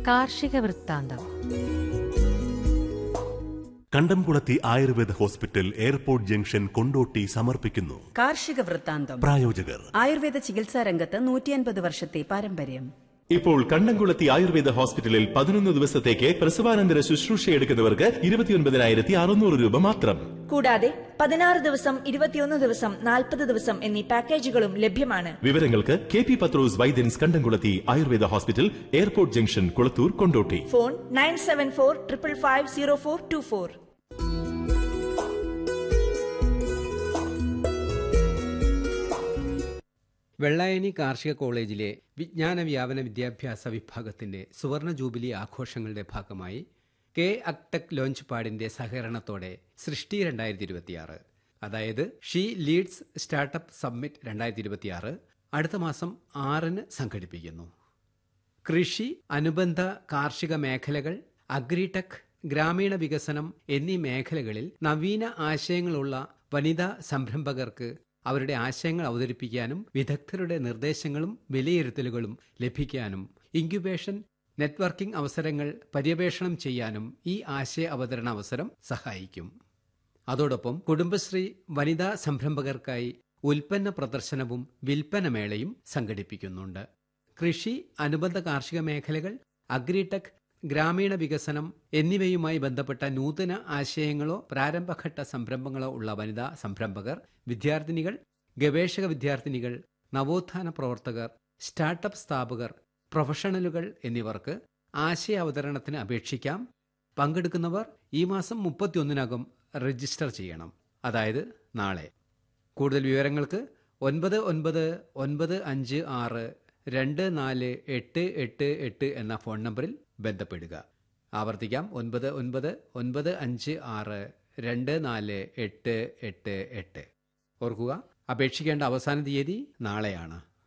കാർഷിക വൃത്താന്തം Kandamkulathi Ayurveda hospital airport junction Kondotty സമർപ്പിക്കുന്നു കാർഷിക വൃത്താന്തം പ്രായോജകർ ആയുർവേദ ചികിത്സാ രംഗത്ത് നൂറ്റിയൻപത് വർഷത്തെ പാരമ്പര്യം ഇപ്പോൾ കണ്ടംകുളത്തി ആയുർവേദ ഹോസ്പിറ്റലിൽ പതിനൊന്ന് ദിവസത്തേക്ക് പ്രസവാനന്തര ശുശ്രൂഷ എടുക്കുന്നവർക്ക് ഇരുപത്തിയൊൻപതിനായിരത്തി അറുന്നൂറ് രൂപ മാത്രം കൂടാതെ പതിനാറ് ദിവസം ഇരുപത്തിയൊന്ന് ദിവസം നാൽപ്പത് ദിവസം എന്നീ പാക്കേജുകളും ലഭ്യമാണ് വിവരങ്ങൾക്ക് K P Pathros Vaidyans Kandamkulathi Ayurveda hospital airport junction Kulathur Kondotty phone nine seven four triple five zero four two four Vellayani കാർഷിക കോളേജിലെ വിജ്ഞാന വ്യാപന വിദ്യാഭ്യാസ വിഭാഗത്തിന്റെ സുവർണ ജൂബിലി ആഘോഷങ്ങളുടെ ഭാഗമായി കെ അക്ടെക് ലോഞ്ച് പാഡിന്റെ സഹകരണത്തോടെ സൃഷ്ടി രണ്ടായിരത്തി ഇരുപത്തിയാറ് അതായത് ഷീ ലീഡ്സ് സ്റ്റാർട്ടപ്പ് സബ്മിറ്റ് രണ്ടായിരത്തി ഇരുപത്തിയാറ് അടുത്ത മാസം ആറിന് സംഘടിപ്പിക്കുന്നു കൃഷി അനുബന്ധ കാർഷിക മേഖലകൾ അഗ്രിടെക് ഗ്രാമീണ വികസനം എന്നീ മേഖലകളിൽ നവീന ആശയങ്ങളുള്ള വനിതാ സംരംഭകർക്ക് അവരുടെ ആശയങ്ങൾ അവതരിപ്പിക്കാനും വിദഗ്ധരുടെ നിർദ്ദേശങ്ങളും വിലയിരുത്തലുകളും ലഭിക്കാനും ഇൻക്യുബേഷൻ നെറ്റ്വർക്കിംഗ് അവസരങ്ങൾ പര്യവേഷണം ചെയ്യാനും ഈ ആശയ അവതരണ അവസരം സഹായിക്കും അതോടൊപ്പം കുടുംബശ്രീ വനിതാ സംരംഭകർക്കായി ഉൽപ്പന്ന പ്രദർശനവും വിൽപ്പനമേളയും സംഘടിപ്പിക്കുന്നുണ്ട് കൃഷി അനുബന്ധ കാർഷിക മേഖലകൾ അഗ്രിടെക് ഗ്രാമീണ വികസനം എന്നിവയുമായി ബന്ധപ്പെട്ട നൂതന ആശയങ്ങളോ പ്രാരംഭഘട്ട സംരംഭങ്ങളോ ഉള്ള വനിതാ സംരംഭകർ വിദ്യാർത്ഥിനികൾ ഗവേഷക വിദ്യാർത്ഥിനികൾ നവോത്ഥാന പ്രവർത്തകർ സ്റ്റാർട്ടപ്പ് സ്ഥാപകർ പ്രൊഫഷണലുകൾ എന്നിവർക്ക് ആശയ അവതരണത്തിന് അപേക്ഷിക്കാം പങ്കെടുക്കുന്നവർ ഈ മാസം മുപ്പത്തിയൊന്നിനകം രജിസ്റ്റർ ചെയ്യണം അതായത് നാളെ കൂടുതൽ വിവരങ്ങൾക്ക് ഒൻപത് ഒൻപത് ഒൻപത് അഞ്ച് ആറ് രണ്ട് നാല് എട്ട് എട്ട് എട്ട് എന്ന ഫോൺ നമ്പറിൽ ബന്ധപ്പെടുക ആവർത്തിക്കാം ഒൻപത് ഒൻപത് ഒൻപത് അഞ്ച് ആറ് രണ്ട് നാല് എട്ട് എട്ട് എട്ട് ഓർക്കുക അപേക്ഷിക്കേണ്ട അവസാന തീയതി നാളെയാണ്